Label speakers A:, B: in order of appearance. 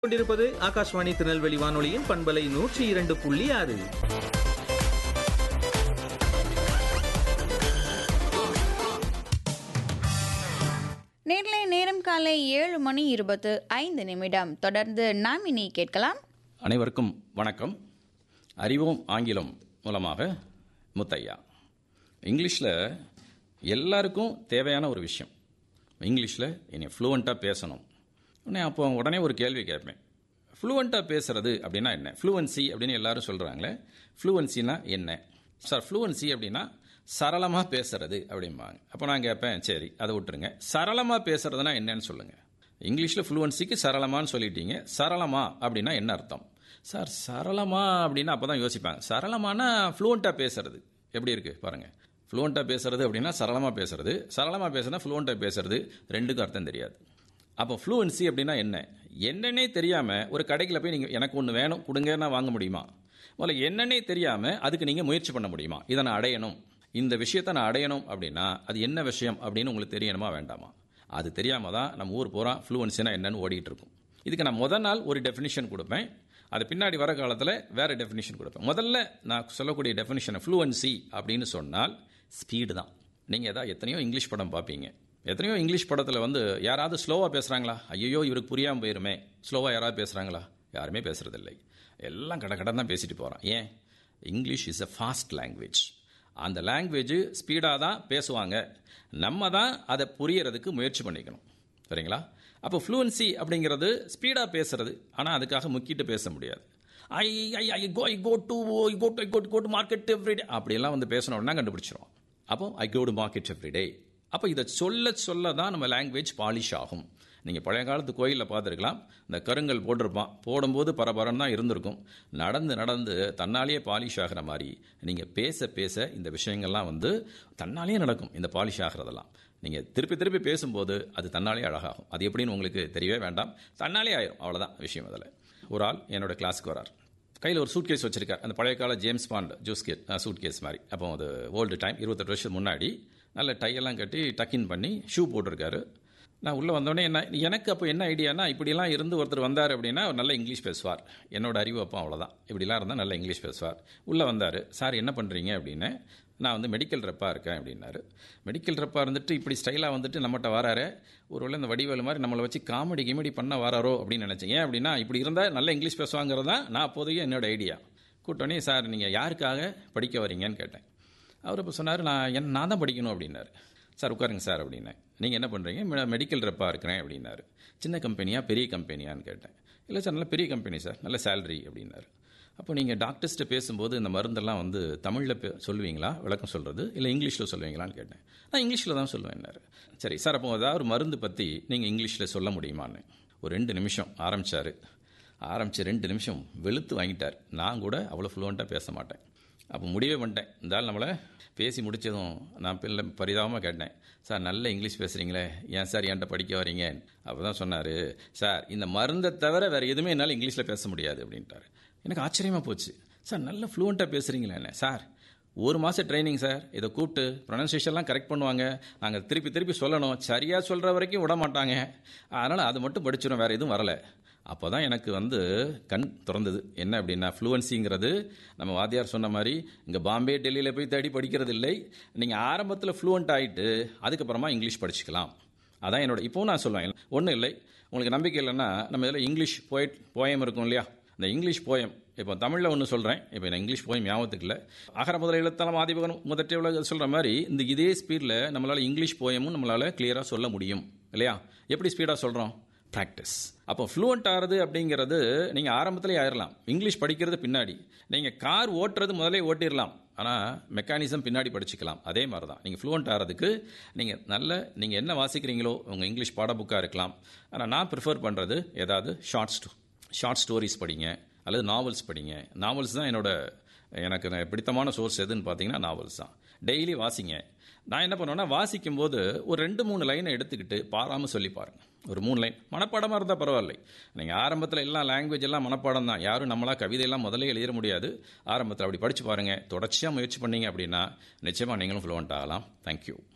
A: கொண்டிருப்பது ஆகாஷ்வாணி திருநெல்வேலி வானொலியின் பண்பலை நூற்றி இரண்டு புள்ளி ஆறு
B: நேர்லை நேரம் காலை ஏழு மணி இருபத்து ஐந்து நிமிடம் தொடர்ந்து நாம் இனி கேட்கலாம்
C: அனைவருக்கும் வணக்கம் அறிவோம் ஆங்கிலம் மூலமாக முத்தையா இங்கிலீஷில் எல்லாருக்கும் தேவையான ஒரு விஷயம் இங்கிலீஷில் இனி ஃப்ளூவெண்ட்டாக பேசணும் உடனே அப்போ உடனே ஒரு கேள்வி கேட்பேன் ஃப்ளூவெண்ட்டாக பேசுறது அப்படின்னா என்ன ஃப்ளூவன்சி அப்படின்னு எல்லாரும் சொல்கிறாங்களே ஃப்ளூவன்சினா என்ன சார் ஃப்ளூவன்சி அப்படின்னா சரளமாக பேசுறது அப்படிம்பாங்க அப்போ நான் கேட்பேன் சரி அதை விட்டுருங்க சரளமாக பேசுறதுனா என்னன்னு சொல்லுங்கள் இங்கிலீஷில் ஃப்ளூவன்சிக்கு சரளமான்னு சொல்லிட்டீங்க சரளமா அப்படின்னா என்ன அர்த்தம் சார் சரளமா அப்படின்னா அப்போ தான் யோசிப்பாங்க சரளமானா ஃப்ளூவெண்ட்டாக பேசுறது எப்படி இருக்குது பாருங்கள் ஃப்ளூவெண்ட்டாக பேசுறது அப்படின்னா சரளமாக பேசுறது சரளமாக பேசுனா ஃப்ளூவெண்ட்டாக பேசுறது ரெண்டுக்கும் அர்த்தம் தெரியாது அப்போ ஃப்ளூவன்சி அப்படின்னா என்ன என்னன்னே தெரியாமல் ஒரு கடைக்கில் போய் நீங்கள் எனக்கு ஒன்று வேணும் கொடுங்கன்னா வாங்க முடியுமா முதல்ல என்னன்னே தெரியாமல் அதுக்கு நீங்கள் முயற்சி பண்ண முடியுமா இதை நான் அடையணும் இந்த விஷயத்தை நான் அடையணும் அப்படின்னா அது என்ன விஷயம் அப்படின்னு உங்களுக்கு தெரியணுமா வேண்டாமா அது தெரியாமல் தான் நம்ம ஊர் பூரா ஃப்ளூவன்சினா என்னன்னு ஓடிட்டு இருக்கும் இதுக்கு நான் முதல் நாள் ஒரு டெஃபினிஷன் கொடுப்பேன் அது பின்னாடி வர காலத்தில் வேறு டெஃபினிஷன் கொடுப்பேன் முதல்ல நான் சொல்லக்கூடிய டெஃபினிஷன் ஃப்ளூவன்சி அப்படின்னு சொன்னால் ஸ்பீடு தான் நீங்கள் ஏதாவது எத்தனையோ இங்கிலீஷ் படம் பார்ப்பீங்க எத்தனையோ இங்கிலீஷ் படத்தில் வந்து யாராவது ஸ்லோவாக பேசுகிறாங்களா ஐயோ இவருக்கு புரியாமல் போயிருமே ஸ்லோவாக யாராவது பேசுகிறாங்களா யாருமே பேசுகிறதில்லை எல்லாம் கட கடன் தான் பேசிட்டு போகிறான் ஏன் English is a fast language அந்த லாங்குவேஜ் ஸ்பீடாக தான் பேசுவாங்க நம்ம தான் அதை புரியறதுக்கு முயற்சி பண்ணிக்கணும் சரிங்களா அப்போ ஃப்ளூவன்சி அப்படிங்கிறது ஸ்பீடாக பேசுறது ஆனால் அதுக்காக முக்கிட்டு பேச முடியாது I I I go I go to I go to I go to go to market every day அப்படியெல்லாம் வந்து பேசணும்னா கண்டுபிடிச்சிரும் அப்போ I go to market every day அப்போ இதை சொல்ல சொல்ல தான் நம்ம லாங்குவேஜ் பாலிஷ் ஆகும் நீங்கள் பழைய காலத்து கோயிலில் பார்த்துருக்கலாம் இந்த கருங்கல் போட்டிருப்பான் போடும்போது பரபரன்னு தான் இருந்திருக்கும் நடந்து நடந்து தன்னாலேயே பாலிஷ் ஆகிற மாதிரி நீங்கள் பேச பேச இந்த விஷயங்கள்லாம் வந்து தன்னாலேயே நடக்கும் இந்த பாலிஷ் ஆகிறதெல்லாம் நீங்கள் திருப்பி திருப்பி பேசும்போது அது தன்னாலே அழகாகும் அது எப்படின்னு உங்களுக்கு தெரியவே வேண்டாம் தன்னாலே ஆயிரும் அவ்வளோதான் விஷயம் அதில் ஒரு ஆள் என்னோட கிளாஸுக்கு வரார் கையில் ஒரு சூட் கேஸ் வச்சிருக்கார் அந்த பழைய கால James Bond juice case suitcase மாதிரி அப்போ அது ஓல்டு டைம் இருபத்தெட்டு வருஷம் முன்னாடி நல்ல டையெல்லாம் கட்டி டக்கின் பண்ணி ஷூ போட்டிருக்காரு நான் உள்ளே வந்தோடனே என்ன எனக்கு அப்போ என்ன ஐடியானா இப்படிலாம் இருந்து ஒருத்தர் வந்தார் அப்படின்னா அவர் நல்ல இங்கிலீஷ் பேசுவார் என்னோட அறிவு அப்போ அவ்வளோதான் இப்படிலாம் இருந்தால் நல்ல இங்கிலீஷ் பேசுவார் உள்ளே வந்தார் சார் என்ன பண்ணுறீங்க அப்படின்னு நான் வந்து மெடிக்கல் ரெப்பாக இருக்கேன் அப்படின்னாரு மெடிக்கல் ரெப்பாக இருந்துட்டு இப்படி ஸ்டைலாக வந்துட்டு நம்மகிட்ட வராரு ஒருவேளை இந்த வடிவேலு மாதிரி நம்மளை வச்சு காமெடி கிமெடி பண்ண வராரோ அப்படின்னு நினச்சேன் ஏன் அப்படின்னா இப்படி இருந்தால் நல்ல இங்கிலீஷ் பேசுவாங்கிறது தான் நான் அப்போதைக்கு என்னோட ஐடியா கூட்டோடனே சார் நீங்கள் யாருக்காக படிக்க வரீங்கன்னு கேட்டேன் அவர் இப்போ சொன்னார் நான் என் நான் தான் படிக்கணும் அப்படின்னாரு சார் உட்காருங்க சார் அப்படின்னேன் நீங்கள் என்ன பண்ணுறீங்க மெடிக்கல் ரெப்பாக இருக்கிறேன் அப்படின்னாரு சின்ன கம்பெனியா பெரிய கம்பெனியான்னு கேட்டேன் இல்லை சார் நல்ல பெரிய கம்பெனி சார் நல்ல சேலரி அப்படின்னாரு அப்போ நீங்கள் டாக்டர்ஸ்ட்டு பேசும்போது இந்த மருந்தெல்லாம் வந்து தமிழில் பே சொல்லுவீங்களா விளக்கம் சொல்கிறது இல்லை இங்கிலீஷில் சொல்லுவீங்களான்னு கேட்டேன் நான் இங்கிலீஷில் தான் சொல்லுவேன்னாரு சரி சார் அப்போ ஏதாவது ஒரு மருந்து பற்றி நீங்கள் இங்கிலீஷில் சொல்ல முடியுமான்னு ஒரு ரெண்டு நிமிஷம் ஆரம்பித்தார் ஆரம்பித்து ரெண்டு நிமிஷம் வெளுத்து வாங்கிட்டார் நான் கூட அவ்வளோ ஃப்ளூவெண்ட்டாக பேச மாட்டேன் அப்போ முடிவே பண்ணிட்டேன் இருந்தாலும் நம்மளை பேசி முடித்ததும் நான் பிள்ளை பரிதாபமாக கேட்டேன் சார் நல்ல இங்கிலீஷ் பேசுகிறீங்களே ஏன் சார் என்கிட்ட படிக்க வரீங்க அப்போ தான் சொன்னார் சார் இந்த மருந்தை தவிர வேறு எதுவுமே என்னால் இங்கிலீஷில் பேச முடியாது அப்படின்ட்டார் எனக்கு ஆச்சரியமாக போச்சு சார் நல்ல ஃப்ளூவெண்ட்டாக பேசுகிறீங்களே என்ன சார் ஒரு மாதம் ட்ரைனிங் சார் இதை கூப்பிட்டு ப்ரொனன்சியேஷன்லாம் கரெக்ட் பண்ணுவாங்க நாங்கள் திருப்பி திருப்பி சொல்லணும் சரியாக சொல்கிற வரைக்கும் விட மாட்டாங்க அதனால் அது மட்டும் படிச்சிடும் வேறு எதுவும் வரலை அப்போ தான் எனக்கு வந்து கண் திறந்தது என்ன அப்படின்னா ஃப்ளூவன்சிங்கிறது நம்ம வாத்தியார் சொன்ன மாதிரி இங்கே பாம்பே டெல்லியில் போய் தேடி படிக்கிறது இல்லை நீங்கள் ஆரம்பத்தில் ஃப்ளூவெண்ட் ஆகிட்டு அதுக்கப்புறமா இங்கிலீஷ் படிச்சுக்கலாம் அதான் என்னோட இப்போவும் நான் சொல்லுவேன் ஒன்றும் இல்லை உங்களுக்கு நம்பிக்கை இல்லைன்னா நம்ம இதில் இங்கிலீஷ் போயட் போயம் இருக்கும் இல்லையா இந்த இங்கிலீஷ் போயம் இப்போ தமிழில் ஒன்று சொல்கிறேன் இப்போ நான் இங்கிலீஷ் போயம் ஞாபகத்துக்கு இல்லை அகர முதல எழுத்தலம் ஆதிபகன் முதற்ற உலக சொல்கிற மாதிரி இந்த இதே ஸ்பீடில் நம்மளால் இங்கிலீஷ் போயமும் நம்மளால் கிளியராக சொல்ல முடியும் இல்லையா எப்படி ஸ்பீடாக சொல்கிறோம் ப்ராக்டிஸ் அப்போ ஃப்ளூவெண்ட் ஆகிறது அப்படிங்கிறது நீங்கள் ஆரம்பத்திலே ஆயிடலாம் இங்கிலீஷ் படிக்கிறது பின்னாடி நீங்கள் கார் ஓட்டுறது முதலே ஓட்டிடலாம் ஆனால் மெக்கானிசம் பின்னாடி படிச்சுக்கலாம் அதே மாதிரி தான் நீங்கள் ஃப்ளூவெண்ட் ஆகிறதுக்கு நீங்கள் நல்ல நீங்கள் என்ன வாசிக்கிறீங்களோ உங்கள் இங்கிலீஷ் பாட புக்காக இருக்கலாம் ஆனால் நான் ப்ரிஃபர் பண்ணுறது ஏதாவது ஷார்ட் ஸ்டோ ஷார்ட் ஸ்டோரிஸ் படிங்க அல்லது நாவல்ஸ் படிங்க நாவல்ஸ் தான் என்னோட எனக்கு பிடித்தமான சோர்ஸ் எதுன்னு பார்த்தீங்கன்னா நாவல்ஸ் தான் டெய்லி வாசிங்க நான் என்ன பண்ணுவேன்னா வாசிக்கும் போது ஒரு ரெண்டு மூணு லைனை எடுத்துக்கிட்டு பாராமல் சொல்லி பாருங்கள் ஒரு மூணு லைன் மனப்பாடமாக இருந்தால் பரவாயில்லை நீங்கள் ஆரம்பத்தில் எல்லாம் லாங்குவேஜ் எல்லாம் மனப்பாடம் தான் யாரும் நம்மளா கவிதையெல்லாம் முதல்ல எழுத முடியாது ஆரம்பத்தில் அப்படி படித்து பாருங்கள் தொடர்ச்சியாக முயற்சி பண்ணீங்க அப்படின்னா நிச்சயமாக நீங்களும் ஃப்ளூவெண்ட் ஆகலாம் தேங்க்யூ